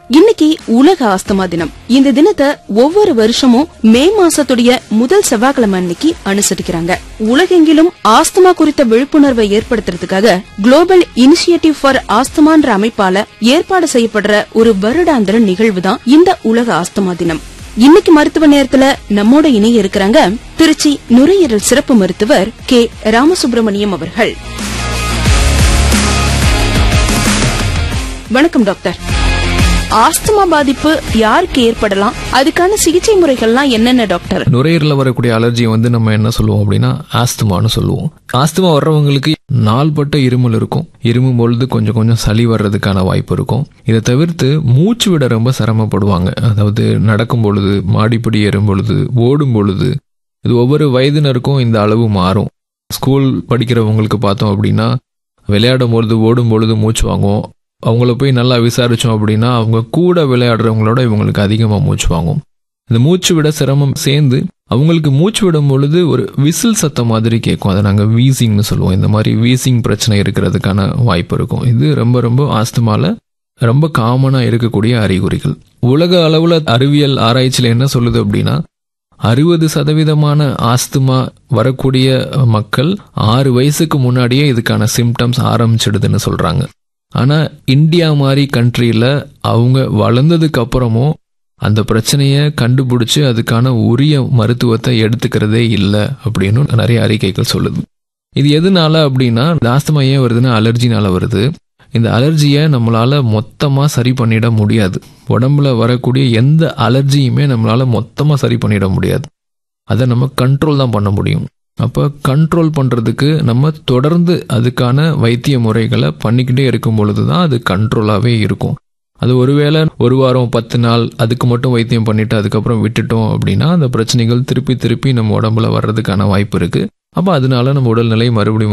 இன்னைக்கு உலக ஆஸ்துமா தினம் இந்த தினத்தை ஒவ்வொரு வருஷமும் மே மாசத்துடைய முதல் செவ்வாய்க்கிழமை அன்னைக்கு அனுசரிக்கிறாங்க உலகெங்கிலும் ஆஸ்துமா குறித்த விழிப்புணர்வை ஏற்படுத்துறதுக்காக குளோபல் இனிஷியேட்டிவ் ஃபார் ஆஸ்துமான்ற அமைப்பால ஏற்பாடு செய்யப்படுற ஒரு வருடாந்திர நிகழ்வு தான் இந்த உலக ஆஸ்துமா தினம் இன்னைக்கு மருத்துவ நேரத்துல நம்மோட இணைய இருக்கிறாங்க திருச்சி நுரையீரல் சிறப்பு மருத்துவர் கே ராமசுப்ரமணியம் அவர்கள் வணக்கம் டாக்டர் ஆஸ்துமா பாதிப்பு யாருக்கு ஏற்படலாம் அதுக்கான சிகிச்சை முறைகள்லாம் என்னென்ன டாக்டர் நுரையீரல வரக்கூடிய அலர்ஜியை வந்து நம்ம என்ன சொல்லுவோம் அப்படின்னா ஆஸ்துமான்னு சொல்லுவோம் ஆஸ்துமா வர்றவங்களுக்கு நாள்பட்ட இருமல் இருக்கும் இருமும் பொழுது கொஞ்சம் கொஞ்சம் சளி வர்றதுக்கான வாய்ப்பு இருக்கும் இதை தவிர்த்து மூச்சு விட ரொம்ப சிரமப்படுவாங்க அதாவது நடக்கும் பொழுது மாடிப்படி ஏறும் பொழுது ஓடும் பொழுது இது ஒவ்வொரு வயதினருக்கும் இந்த அளவு மாறும் ஸ்கூல் படிக்கிறவங்களுக்கு பார்த்தோம் அப்படின்னா விளையாடும் பொழுது ஓடும் பொழுது மூச்சு வாங்குவோம் அவங்கள போய் நல்லா விசாரிச்சோம் அப்படின்னா அவங்க கூட விளையாடுறவங்களோட இவங்களுக்கு அதிகமாக மூச்சு வாங்கும் இந்த மூச்சு விட சிரமம் சேர்ந்து அவங்களுக்கு மூச்சு விடும் பொழுது ஒரு விசில் சத்தம் மாதிரி கேட்கும் அதை நாங்கள் வீசிங்னு சொல்லுவோம் இந்த மாதிரி வீசிங் பிரச்சனை இருக்கிறதுக்கான வாய்ப்பு இருக்கும் இது ரொம்ப ரொம்ப ஆஸ்துமால ரொம்ப காமனாக இருக்கக்கூடிய அறிகுறிகள் உலக அளவில் அறிவியல் ஆராய்ச்சியில் என்ன சொல்லுது அப்படின்னா அறுபது சதவீதமான ஆஸ்துமா வரக்கூடிய மக்கள் ஆறு வயசுக்கு முன்னாடியே இதுக்கான சிம்டம்ஸ் ஆரம்பிச்சிடுதுன்னு சொல்றாங்க ஆனா இந்தியா மாதிரி கண்ட்ரியில அவங்க வளர்ந்ததுக்கு அப்புறமும் அந்த பிரச்சனையை கண்டுபிடிச்சு அதுக்கான உரிய மருத்துவத்தை எடுத்துக்கிறதே இல்லை அப்படின்னு நிறைய அறிக்கைகள் சொல்லுது இது எதனால அப்படின்னா இந்த ஆஸ்துமா ஏன் வருதுன்னா அலர்ஜினால வருது இந்த அலர்ஜியை நம்மளால மொத்தமா சரி பண்ணிட முடியாது உடம்புல வரக்கூடிய எந்த அலர்ஜியுமே நம்மளால மொத்தமா சரி பண்ணிட முடியாது அதை நம்ம கண்ட்ரோல் தான் பண்ண முடியும் அப்போ கண்ட்ரோல் பண்ணுறதுக்கு நம்ம தொடர்ந்து அதுக்கான வைத்திய முறைகளை பண்ணிக்கிட்டே இருக்கும் பொழுது தான் அது கண்ட்ரோலாகவே இருக்கும் அது ஒருவேளை ஒரு வாரம் பத்து நாள் அதுக்கு மட்டும் வைத்தியம் பண்ணிட்டு அதுக்கப்புறம் விட்டுட்டோம் அப்படின்னா அந்த பிரச்சனைகள் திருப்பி திருப்பி நம்ம உடம்புல வர்றதுக்கான வாய்ப்பு இருக்கு அப்போ அதனால நம்ம உடல்நிலை மறுபடியும்